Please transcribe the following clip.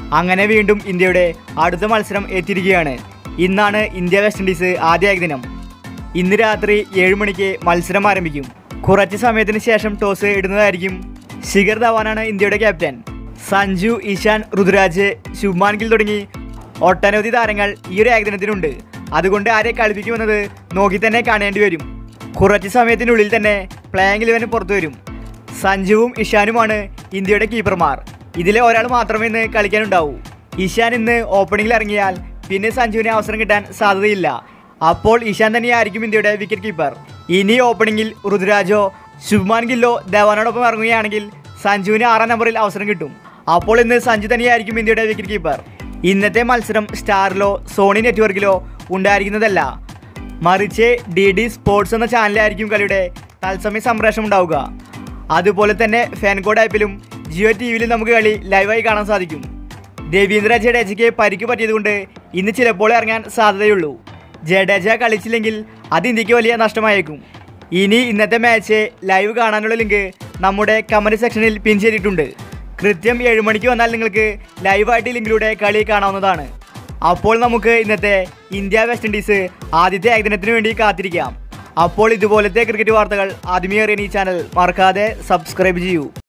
അങ്ങനെ വീണ്ടും ഇന്ത്യയുടെ അടുത്ത മത്സരം എത്തിയിരിക്കുകയാണ് ഇന്നാണ് ഇന്ത്യ വെസ്റ്റ് ഇൻഡീസ് ആദ്യ ഏകദിനം ഇന്ന് രാത്രി ഏഴ് മണിക്ക് മത്സരം ആരംഭിക്കും കുറച്ച് സമയത്തിന് ശേഷം ടോസ് ഇടുന്നതായിരിക്കും ശിഖർ ധവാനാണ് ഇന്ത്യയുടെ ക്യാപ്റ്റൻ സഞ്ജു ഇഷാൻ ഋതുരാജ് ശുഭ്മാൻ ഗിൽ തുടങ്ങി ഒട്ടനവധി താരങ്ങൾ ഈ ഒരു ഏകദിനത്തിനുണ്ട് അതുകൊണ്ട് ആരെ കളിപ്പിക്കുമെന്നത് നോക്കി തന്നെ കാണേണ്ടി വരും കുറച്ച് സമയത്തിനുള്ളിൽ തന്നെ പ്ലേയിങ് ഇലവന് പുറത്തു വരും സഞ്ജുവും ഇഷാനുമാണ് ഇന്ത്യയുടെ കീപ്പർമാർ ഇതിലെ ഒരാൾ മാത്രമേ ഇന്ന് കളിക്കാനുണ്ടാവൂ ഇഷാൻ ഇന്ന് ഓപ്പണിംഗിൽ ഇറങ്ങിയാൽ പിന്നെ സഞ്ജുവിന് അവസരം കിട്ടാൻ സാധ്യതയില്ല അപ്പോൾ ഇഷാൻ തന്നെയായിരിക്കും ഇന്ത്യയുടെ വിക്കറ്റ് കീപ്പർ ഇനി ഓപ്പണിംഗിൽ ഋതുരാജോ ശുഭ്മാൻ ഗില്ലോ ധവാനോടൊപ്പം ഇറങ്ങുകയാണെങ്കിൽ സഞ്ജുവിന് ആറാം നമ്പറിൽ അവസരം കിട്ടും അപ്പോൾ ഇന്ന് സഞ്ജു തന്നെയായിരിക്കും ഇന്ത്യയുടെ വിക്കറ്റ് കീപ്പർ ഇന്നത്തെ മത്സരം സ്റ്റാറിലോ സോണി നെറ്റ്വർക്കിലോ ഉണ്ടായിരിക്കുന്നതല്ല മറിച്ച് ഡി ഡി സ്പോർട്സ് എന്ന ചാനലായിരിക്കും കളിയുടെ തത്സമയ സംപ്രേഷണം ഉണ്ടാവുക അതുപോലെ തന്നെ ഫാൻകോഡ് ആപ്പിലും ജിയോ ടി വിയിലും നമുക്ക് കളി ലൈവായി കാണാൻ സാധിക്കും രവീന്ദ്ര ജഡേജയ്ക്ക് പരിക്ക് പറ്റിയതുകൊണ്ട് ഇന്ന് ചിലപ്പോൾ ഇറങ്ങാൻ സാധ്യതയുള്ളൂ ജഡേജ കളിച്ചില്ലെങ്കിൽ അത് ഇന്ത്യക്ക് വലിയ നഷ്ടമായേക്കും ഇനി ഇന്നത്തെ മാച്ച് ലൈവ് കാണാനുള്ള ലിങ്ക് നമ്മുടെ കമൻറ്റ് സെക്ഷനിൽ പിൻ ചെയ്തിട്ടുണ്ട് കൃത്യം ഏഴ് മണിക്ക് വന്നാൽ നിങ്ങൾക്ക് ലൈവായിട്ട് ലിങ്കിലൂടെ കളി കാണാവുന്നതാണ് അപ്പോൾ നമുക്ക് ഇന്നത്തെ ഇന്ത്യ വെസ്റ്റ് ഇൻഡീസ് ആദ്യത്തെ ഏകദിനത്തിന് വേണ്ടി കാത്തിരിക്കാം അപ്പോൾ ഇതുപോലത്തെ ക്രിക്കറ്റ് വാർത്തകൾ ആദ്യമേ അറിയാൻ ഈ ചാനൽ മറക്കാതെ സബ്സ്ക്രൈബ് ചെയ്യൂ